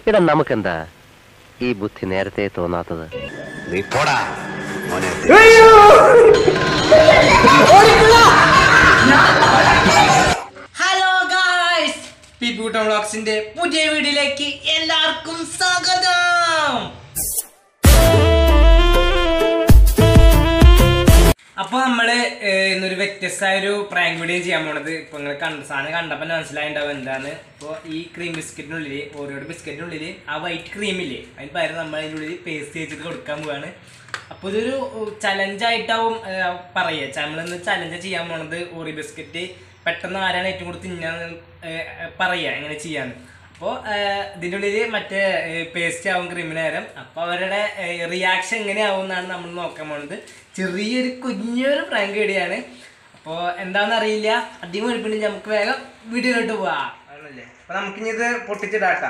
ഇടാ നമുക്കെന്താ ഈ ബുദ്ധി നേരത്തെ തോന്നാത്തത് നീ പോടാ മോനെ ഹലോ ഗായ്സ് പിപൂട്ടം വ്ളോഗ്സിന്റെ പുതിയ വീഡിയോയിലേക്ക് എല്ലാവർക്കും സ്വാഗതം അപ്പൊ നമ്മള് ഏഹ്, ഇന്നൊരു വ്യത്യസ്തമായ ഒരു പ്രാങ്ക് വീഡിയോ ചെയ്യാൻ പോണത് ഇപ്പൊ നിങ്ങൾ കണ്ട സാധനം കണ്ടപ്പോൾ മനസ്സിലായിണ്ടാവും എന്താണ് ഇപ്പോൾ ഈ ക്രീം ബിസ്ക്കറ്റിനുള്ളിൽ ഓരോയുടെ ബിസ്ക്കറ്റിനുള്ളിൽ ആ വൈറ്റ് ക്രീമില്ലേ അതിന് പകരം നമ്മൾ അതിൻ്റെ ഉള്ളിൽ പേസ്റ്റ് ചെയ്തിട്ട് കൊടുക്കാൻ പോവാണ് അപ്പോൾ ഇതൊരു ചലഞ്ചായിട്ടാവും പറയുക നമ്മളിന്ന് ചലഞ്ച് ചെയ്യാൻ പോണത് ഓറി ബിസ്ക്കറ്റ് പെട്ടെന്ന് ആരാണ് ഏറ്റവും കൂടുതൽ തിന്നാൻ പറയുക എങ്ങനെ ചെയ്യാന്ന് അപ്പോൾ ഇതിൻ്റെ ഉള്ളിൽ മറ്റേ പേസ്റ്റ് ആവും ക്രീമിന് നേരം അപ്പോൾ അവരുടെ റിയാക്ഷൻ എങ്ങനെയാവും എന്നാണ് നമ്മൾ നോക്കാൻ പോണത് ചെറിയൊരു കുഞ്ഞൊരു പ്രാങ്ക് വീഡിയോയാണ് അപ്പോൾ എന്താണെന്ന് അറിയില്ല അധികം എളുപ്പമുണ്ടെങ്കിൽ നമുക്ക് വേഗം വീഡിയോയിലോട്ട് പോവാം ആണല്ലേ അപ്പോൾ നമുക്കിനി ഇത് പൊട്ടിച്ചിടാട്ടാം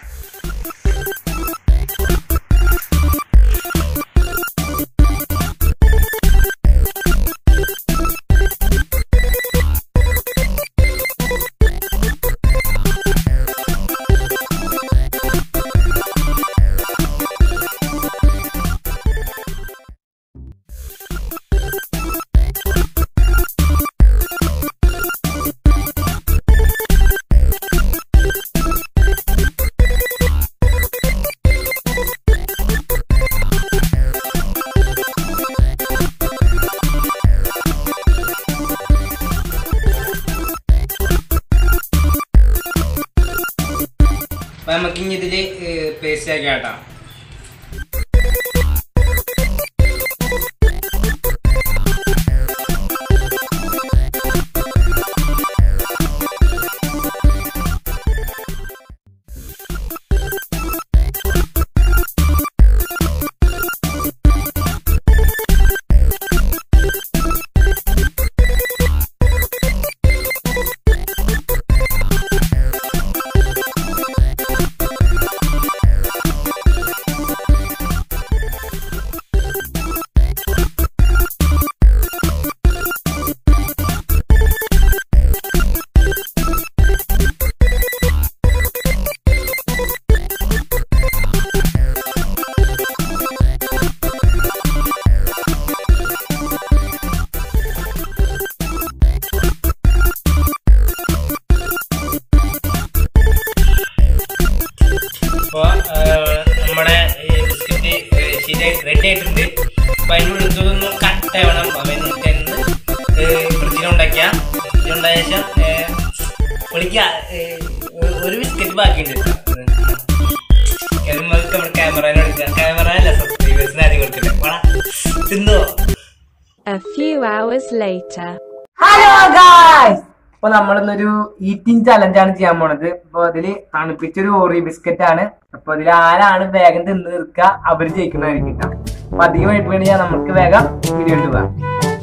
അപ്പോൾ നമുക്കിനി ഇതിൽ പേസ്റ്റ് ആക്കി ആട്ടാം അപ്പോൾ നമ്മുടെ ബിസ്ക്കറ്റ് ശരിയായി റെഡി ആയിട്ടുണ്ട് അപ്പോൾ അതിൻ്റെ ഉള്ളിലൊന്നും കട്ട് ആവണം അപ്പോൾ നമുക്ക് എന്ന് ഫ്രിഡ്ജിലുണ്ടാക്കിയ ഫ്രിഡ്ജിലുണ്ടായ ശേഷം വിളിക്കുക ഒരു ബിസ്ക്കറ്റ് ബാക്കിയുണ്ട് നമുക്ക് നമ്മുടെ ക്യാമറ എടുക്കുക ക്യാമറ അല്ല സബ്സ്ക്രൈബേഴ്സിന് ആദ്യം കൊടുക്കട്ടെ പോടാ തിന്നോ A few hours later. Hello guys അപ്പൊ നമ്മളിന്നൊരു ഈറ്റിംഗ് ചലഞ്ച് ആണ് ചെയ്യാൻ പോണത് അപ്പൊ അതില് തണുപ്പിച്ചൊരു ഓറി ബിസ്ക്കറ്റ് ആണ് അപ്പൊ അതിൽ ആരാണ് വേഗം തിന്ന് തീർക്കുക അവര് ജയിക്കുന്നതായിരിക്കും ട്ടോ. അപ്പൊ അധികം ആയിട്ട് വേണ്ടി ഞാൻ നമുക്ക് വേഗം വീഡിയോ ഇട്ട് പോവാം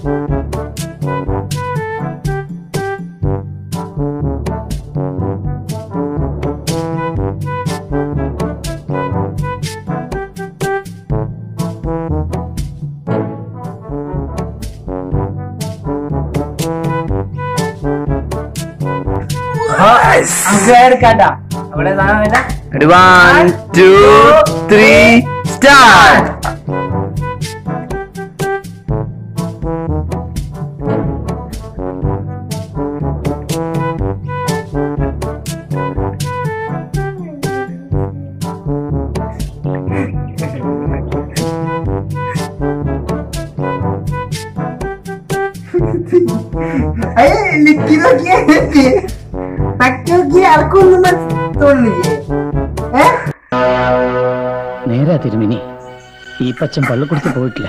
നമുക്ക് വേഗം എടുക്കാട്ടാ അവിടെ സാധനം വേണ്ട വൺ ടു ത്രീ സ്റ്റാർട്ട് ലിക്കി നോക്കിയേ തക്കി നോക്കിയേ ആർക്കൊന്നും തോന്നുന്നില്ലേ ഏ നേരാ തിരുമിനി ഈ പച്ചൻ പള്ളിക്കുടുത്ത് പോയിട്ടില്ല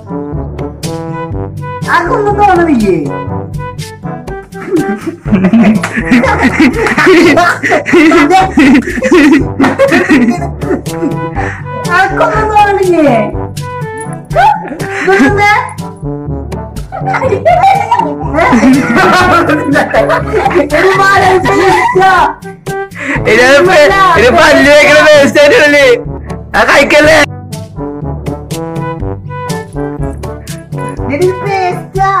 ആർക്കൊന്നും തോന്നുന്നില്ലേ ആർക്കൊന്നും തോന്നുന്നില്ലേ ഇതെന്താ? ഒരുപാട് ഇഷ്ട. ഇത് പല്ല് വെക്കണ വേസ്റ്റ് ആയിട്ടല്ലേ ആ കഴിക്കല്ലേ ഇത് paste ആ.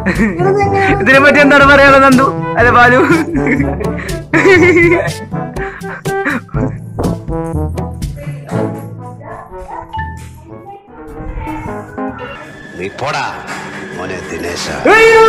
ഇതെങ്ങനെ? ഇതിനെ പറ്റി എന്താണ് പറയാനുള്ളത് നന്ദു അല്ല ബാലു നീ പോടാ മോനെ ദിനേശ അയ്യോ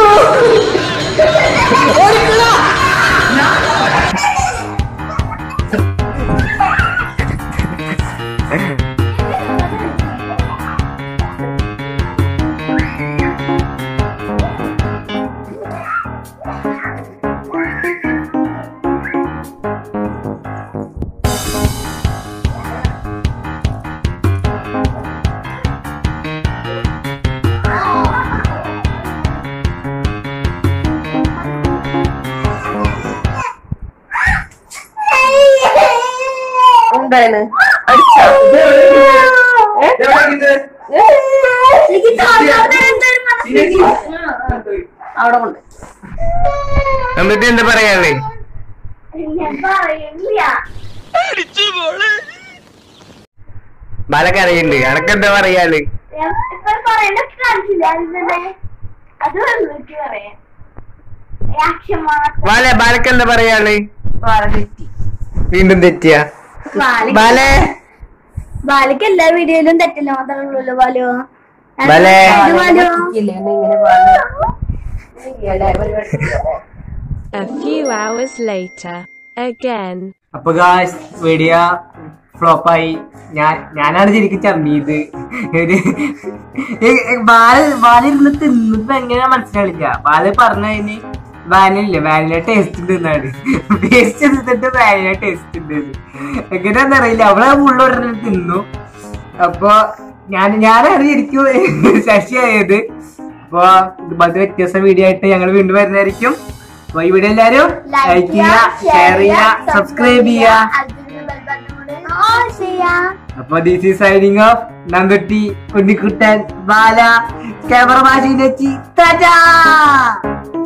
എന്താണ് അടിച്ചോ അവിടെ കൊണ്ട് എന്നിട്ട് എന്താ പറയാനുള്ളേ ബാലക്കറിയുണ്ട് അനക്കെന്താ പറയാല് ബാല ബാലക്കെന്താ പറയാല് വീണ്ടും തെറ്റിയ ബാലേ ബാലിക്ക് എല്ലാ വീഡിയോയിലും തെറ്റില്ല മാത്രമല്ലോ ബാലു ബാലേ ബാലു ഇങ്ങനെ പറഞ്ഞു A few hours later. Again. അപ്പൊ ഗായ്സ് വീഡിയോ ഫ്ലോപ്പായി ഞാൻ ഞാനാണ് ശരിക്കും ചമ്മിയത് ഒരു ഏ- ഏ- ബാല ബാല ഇരുന്ന് തിന്നിപ്പോ എങ്ങനെയാ മനസ്സിലാവില്ല ബാല പറഞ്ഞതിന് വാനില്ല വാനില ടേസ്റ്റ് ഉണ്ട് എന്നാണ് ടേസ്റ്റ് എടുത്തിട്ട് വാനില ടേസ്റ്റ് ഉണ്ട് എങ്ങനെയാന്ന് അറിയില്ല അവളെ മുള്ളോടനെ തിന്നു അപ്പൊ ഞാൻ ഞാനാണ് ശരിക്കും ശശിയായത് അപ്പൊ ഇതുപോലത്തെ വ്യത്യസ്ത വീഡിയോ ആയിട്ട് ഞങ്ങൾ വീണ്ടും വരുന്നതായിരിക്കും അപ്പൊ ഈ വീഡിയോ എല്ലാവരും ലൈക്ക് ചെയ്യുക ഷെയർ ചെയ്യുക സബ്സ്ക്രൈബ് ചെയ്യുക ചെയ്യാ അപ്പൊ this is signing off Nandutti Kunjikuttan Bala camera മാഷി ടാറ്റാ